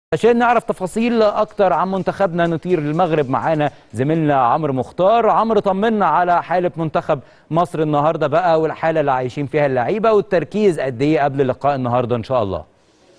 عشان نعرف تفاصيل اكتر عن منتخبنا نطير للمغرب معانا زميلنا عمرو مختار عمرو طمنا على حاله منتخب مصر النهارده بقى والحاله اللي عايشين فيها اللعيبه والتركيز قد ايه قبل لقاء النهارده ان شاء الله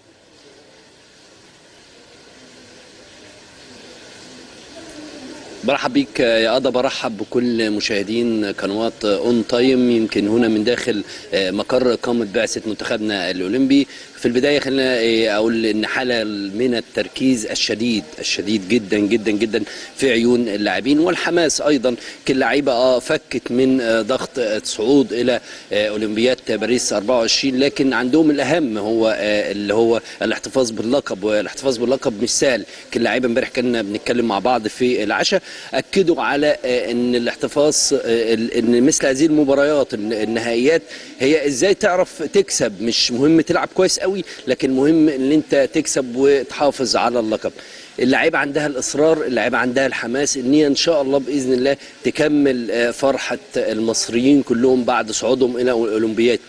برحب بيك يا قضا برحب بكل مشاهدين قنوات اون تايم يمكن هنا من داخل مقر اقامه بعثه منتخبنا الاولمبي في البدايه خلينا اقول ان حاله من التركيز الشديد الشديد جدا جدا جدا في عيون اللاعبين والحماس ايضا كلاعيبه اه فكت من ضغط الصعود الى اولمبياد باريس 24 لكن عندهم الاهم هو اللي هو الاحتفاظ باللقب والاحتفاظ باللقب مش سهل كلاعيبه امبارح كنا بنتكلم مع بعض في العشاء اكدوا على ان الاحتفاظ ان مثل هذه المباريات النهائيات هي ازاي تعرف تكسب مش مهم تلعب كويس قوي لكن مهم ان انت تكسب وتحافظ على اللقب اللعيبه عندها الاصرار اللعيبه عندها الحماس ان هي ان شاء الله باذن الله تكمل فرحه المصريين كلهم بعد صعودهم الى اولمبياد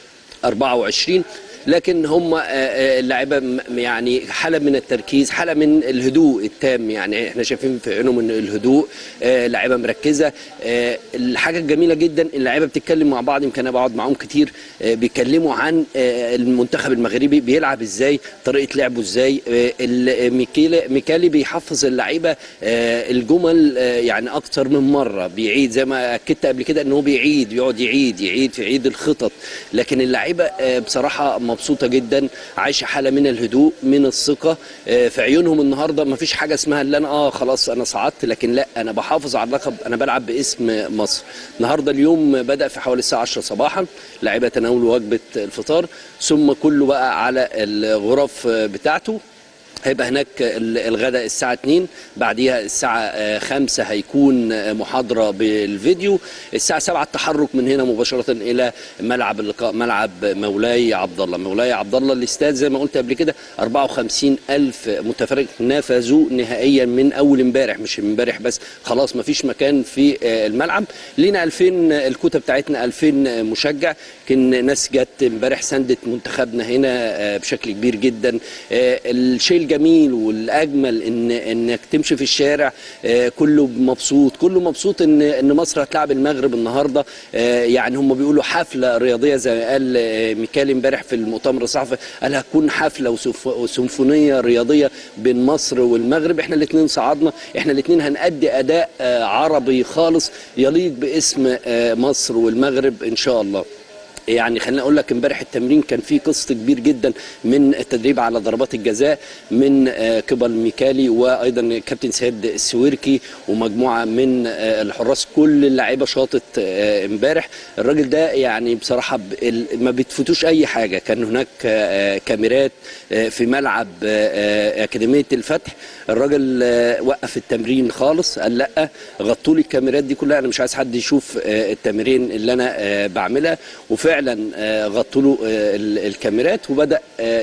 24 لكن هم اللعيبه يعني حاله من التركيز حاله من الهدوء التام يعني احنا شايفين في عينهم ان الهدوء اللعيبه مركزه الحاجه الجميله جدا اللعيبه بتتكلم مع بعض يمكن انا بقعد معاهم كتير بيتكلموا عن المنتخب المغربي بيلعب ازاي طريقه لعبه ازاي ميكيلي ميكالي بيحفظ اللعيبه الجمل يعني اكتر من مره بيعيد زي ما اكدت قبل كده ان هو بيعيد بيقعد يعيد يعيد في عيد الخطط لكن اللعيبه بصراحه مبسوطه جدا عايشه حاله من الهدوء من الثقه في عيونهم النهارده ما فيش حاجه اسمها اللي انا اه خلاص انا صعدت لكن لا انا بحافظ على اللقب انا بلعب باسم مصر النهارده اليوم بدا في حوالي الساعه 10 صباحا لعيبه تناولوا وجبه الفطار ثم كله بقى على الغرف بتاعته هيبقى هناك الغداء الساعة 2 بعديها الساعة 5 هيكون محاضرة بالفيديو الساعة 7 التحرك من هنا مباشرة إلى ملعب اللقاء ملعب مولاي عبد الله مولاي عبد الله الاستاد زي ما قلت قبل كده 54 ألف متفرج نافذوا نهائيا من أول امبارح مش امبارح بس خلاص ما فيش مكان في الملعب لينا 2000 الكوتا بتاعتنا 2000 مشجع كان ناس جت امبارح سندت منتخبنا هنا بشكل كبير جدا الشيء الجميل والاجمل ان انك تمشي في الشارع كله مبسوط كله مبسوط ان ان مصر هتلعب المغرب النهارده يعني هم بيقولوا حفله رياضيه زي ما قال ميكالي امبارح في المؤتمر الصحفي قال هتكون حفله وسيمفونيه رياضيه بين مصر والمغرب احنا الاثنين صعدنا احنا الاثنين هنأدي اداء عربي خالص يليق باسم مصر والمغرب ان شاء الله يعني خليني اقول لك امبارح التمرين كان فيه قسط كبير جدا من التدريب على ضربات الجزاء من قبل ميكالي وايضا الكابتن سيد السويركي ومجموعه من الحراس كل اللعيبه شاطت امبارح الراجل ده يعني بصراحه ما بتفوتوش اي حاجه كان هناك كاميرات في ملعب اكاديميه الفتح الراجل وقف التمرين خالص قال لا غطوا لي الكاميرات دي كلها انا مش عايز حد يشوف التمرين اللي انا بعملها وفعلا غطوا له الكاميرات وبدا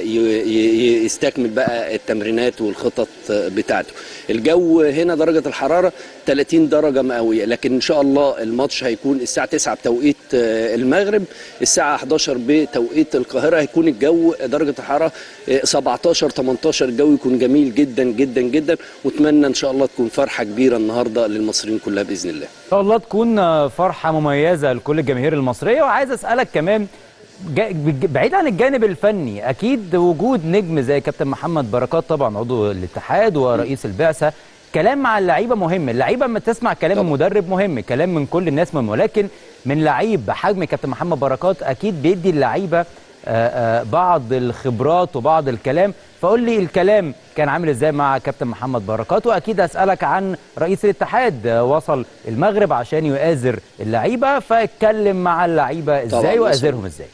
يستكمل بقى التمرينات والخطط بتاعته الجو هنا درجه الحراره 30 درجه مئويه لكن ان شاء الله الماتش هيكون الساعه 9 بتوقيت المغرب الساعه 11 بتوقيت القاهره هيكون الجو درجه الحراره 17 18 الجو يكون جميل جدا جدا جدا واتمنى ان شاء الله تكون فرحه كبيره النهارده للمصريين كلها باذن الله ان شاء الله تكون فرحه مميزه لكل الجماهير المصريه وعايز اسالك كمان بعيد عن الجانب الفني اكيد وجود نجم زي كابتن محمد بركات طبعا عضو الاتحاد ورئيس البعثه كلام مع اللعيبه مهم اللعيبه لما تسمع كلام طبعا. المدرب مهم كلام من كل الناس مهم ولكن من لعيب بحجم كابتن محمد بركات اكيد بيدي اللعيبه بعض الخبرات وبعض الكلام فقول لي الكلام كان عامل ازاي مع كابتن محمد بركات واكيد اسالك عن رئيس الاتحاد وصل المغرب عشان يؤازر اللعيبه فاتكلم مع اللعيبه ازاي وازرهم ازاي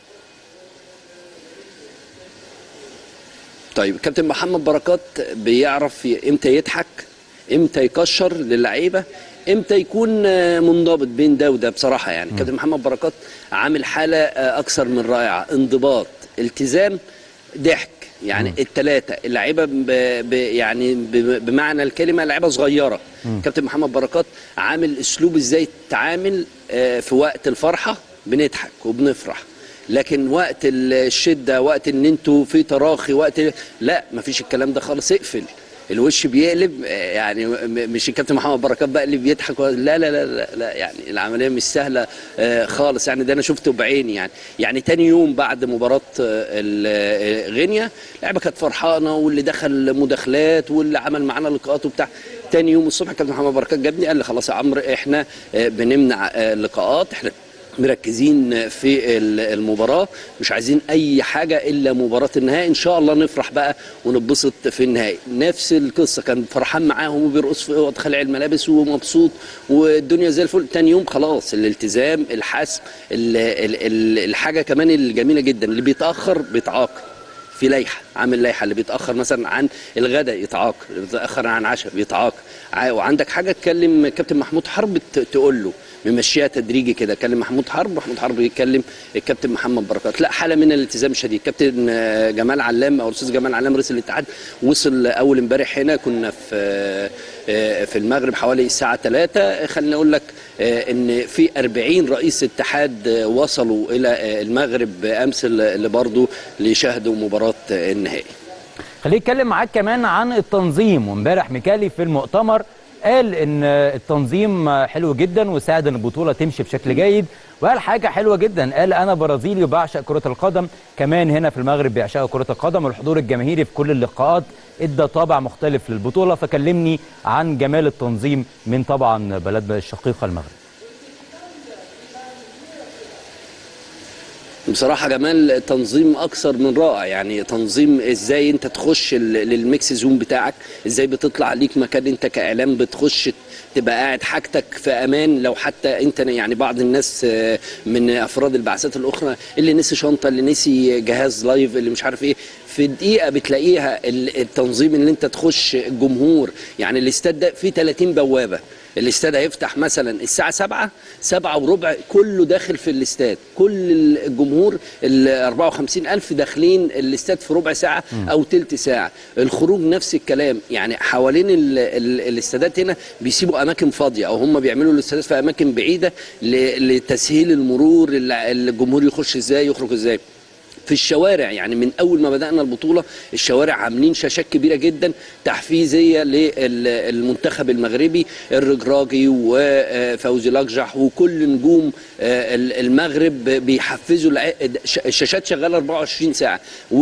طيب كابتن محمد بركات بيعرف امتى يضحك امتى يكشر للعيبه امتى يكون منضبط بين ده وده بصراحه يعني م. كابتن محمد بركات عامل حاله اكثر من رائعه انضباط التزام ضحك يعني الثلاثه اللعيبه يعني بمعنى الكلمه لعيبه صغيره م. كابتن محمد بركات عامل اسلوب ازاي تتعامل في وقت الفرحه بنضحك وبنفرح لكن وقت الشده وقت ان انتوا في تراخي وقت لا مفيش الكلام ده خالص اقفل الوش بيقلب آه، يعني م- مش الكابتن محمد بركات بقى اللي بيضحك ولا- لا لا لا لا, لا يعني العمليه مش سهله آه، خالص يعني ده انا شفته بعيني يعني يعني تاني يوم بعد مباراه آه، ال- آه، غينيا اللعبه كانت فرحانه واللي دخل مداخلات واللي عمل معانا لقاءات وبتاع تاني يوم الصبح كابتن محمد بركات جابني قال لي خلاص يا عمرو احنا آه، بنمنع آه، لقاءات احنا مركزين في ال- المباراة مش عايزين أي حاجة إلا مباراة النهائي إن شاء الله نفرح بقى ونتبسط في النهائي نفس القصة كان فرحان معاهم وبيرقص في أوض خلع الملابس ومبسوط والدنيا زي الفل تاني يوم خلاص الالتزام الحسم ال- ال- ال- الحاجة كمان الجميلة جدا اللي بيتأخر بيتعاقب في لائحه عامل لائحه اللي بيتاخر مثلا عن الغداء يتعاقب اللي بيتاخر عن عشاء بيتعاقب ع- وعندك حاجه تكلم كابتن محمود حرب ت- تقول له ممشيها تدريجي كده كلم محمود حرب محمود حرب يتكلم الكابتن محمد بركات لا حاله من الالتزام الشديد كابتن آه، جمال علام او الاستاذ جمال علام رئيس الاتحاد وصل اول امبارح هنا كنا في آه، آه، في المغرب حوالي الساعه 3 خليني اقول لك آه، ان في 40 رئيس اتحاد آه، وصلوا الى آه، المغرب امس اللي برضه ليشاهدوا مباراه آه، النهائي خليني اتكلم معاك كمان عن التنظيم وامبارح ميكالي في المؤتمر قال ان التنظيم حلو جدا وساعد ان البطوله تمشي بشكل جيد وقال حاجه حلوه جدا قال انا برازيلي وبعشق كره القدم كمان هنا في المغرب بيعشقوا كره القدم والحضور الجماهيري في كل اللقاءات ادى طابع مختلف للبطوله فكلمني عن جمال التنظيم من طبعا بلدنا الشقيقه المغرب بصراحة جمال تنظيم أكثر من رائع يعني تنظيم إزاي أنت تخش ال- للميكس زوم بتاعك إزاي بتطلع ليك مكان أنت كإعلام بتخش تبقى قاعد حاجتك في أمان لو حتى أنت يعني بعض الناس آه، من أفراد البعثات الأخرى اللي نسي شنطة اللي نسي جهاز لايف اللي مش عارف إيه في دقيقة بتلاقيها ال- التنظيم اللي أنت تخش الجمهور يعني الاستاد ده فيه 30 بوابة الاستاد هيفتح مثلا الساعة 7 7 وربع كله داخل في الاستاد كل الجمهور ال 54 ألف داخلين الاستاد في ربع ساعة أو تلت ساعة الخروج نفس الكلام يعني حوالين ال ال الاستادات هنا بيسيبوا أماكن فاضية أو هم بيعملوا الاستادات في أماكن بعيدة ل- لتسهيل المرور ال- الجمهور يخش إزاي يخرج إزاي في الشوارع يعني من اول ما بدانا البطوله الشوارع عاملين شاشات كبيره جدا تحفيزيه للمنتخب المغربي الرجراجي وفوزي لقجح وكل نجوم آه، المغرب بيحفزوا الع- الشاشات شغاله 24 ساعه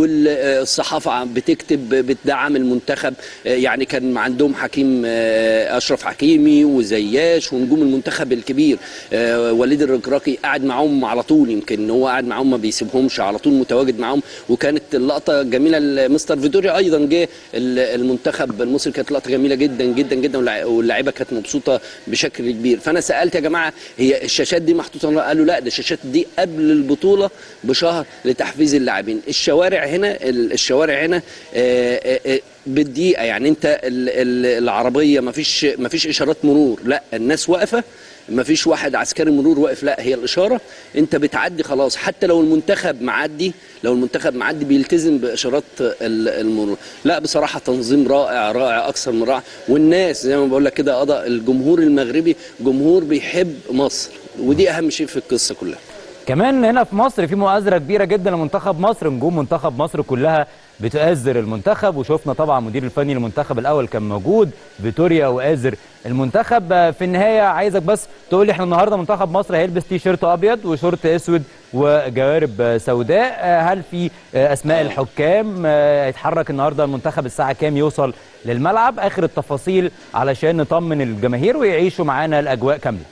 والصحافه بتكتب بتدعم المنتخب آه، يعني كان عندهم حكيم آه، اشرف حكيمي وزياش ونجوم المنتخب الكبير آه، وليد الركراكي قاعد معاهم على طول يمكن هو قاعد معاهم ما بيسيبهمش على طول متواجد معاهم وكانت اللقطه جميله مستر فيتوريا ايضا جه ال- المنتخب المصري كانت لقطه جميله جدا جدا جدا واللع- واللاعيبه كانت مبسوطه بشكل كبير فانا سالت يا جماعه هي الشاشات دي محطوطه قالوا لا ده الشاشات دي قبل البطوله بشهر لتحفيز اللاعبين الشوارع هنا ال- الشوارع هنا آه، آه، آه، بالدقيقه يعني انت ال- ال- العربيه ما فيش ما فيش اشارات مرور لا الناس واقفه ما فيش واحد عسكري مرور واقف لا هي الاشاره انت بتعدي خلاص حتى لو المنتخب معدي لو المنتخب معدي بيلتزم باشارات ال- المرور لا بصراحه تنظيم رائع رائع اكثر من رائع والناس زي ما بقول لك كده قضى الجمهور المغربي جمهور بيحب مصر ودي اهم شيء في القصه كلها كمان هنا في مصر في مؤازره كبيره جدا لمنتخب مصر نجوم منتخب مصر كلها بتؤازر المنتخب وشفنا طبعا مدير الفني للمنتخب الاول كان موجود فيتوريا وآزر المنتخب آه، في النهايه عايزك بس تقول لي احنا النهارده منتخب مصر هيلبس تي شيرت ابيض وشورت اسود وجوارب آه، سوداء آه، هل في آه، اسماء الحكام آه، هيتحرك النهارده المنتخب الساعه كام يوصل للملعب اخر التفاصيل علشان نطمن الجماهير ويعيشوا معانا الاجواء كامله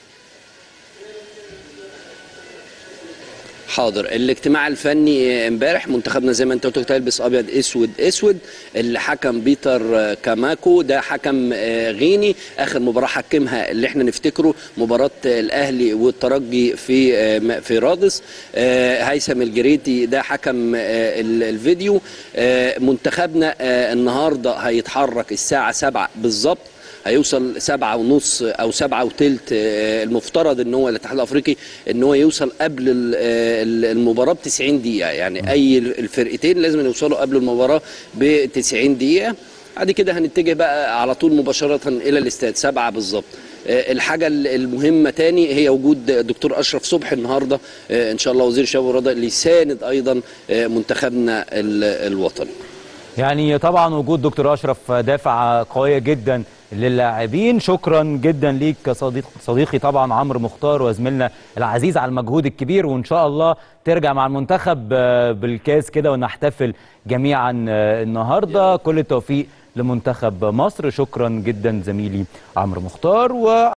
حاضر الاجتماع الفني امبارح منتخبنا زي ما انت قلت كنت هيلبس ابيض اسود اسود اللي حكم بيتر كاماكو ده حكم آه، غيني اخر مباراه حكمها اللي احنا نفتكره مباراه الاهلي والترجي في آه، م- في رادس آه، هيثم الجريتي ده حكم آه، ال- الفيديو آه، منتخبنا آه، النهارده هيتحرك الساعه 7 بالظبط هيوصل سبعة ونص او سبعة وتلت آه، المفترض ان هو الاتحاد الافريقي ان هو يوصل قبل ال- آه، ال- المباراة ب 90 دقيقة يعني اي الفرقتين لازم يوصلوا قبل المباراة ب 90 دقيقة بعد كده هنتجه بقى على طول مباشرة الى الاستاد سبعة بالظبط آه، الحاجه المهمه تاني هي وجود الدكتور اشرف صبحي النهارده آه، ان شاء الله وزير الشباب والرياضه اللي يساند ايضا آه، منتخبنا ال- الوطني يعني طبعا وجود دكتور اشرف دافع قويه جدا للاعبين شكرا جدا ليك يا صديق صديقي طبعا عمرو مختار وزميلنا العزيز على المجهود الكبير وان شاء الله ترجع مع المنتخب آه، بالكاس كده ونحتفل جميعا آه، النهارده كل التوفيق لمنتخب مصر شكرا جدا زميلي عمرو مختار و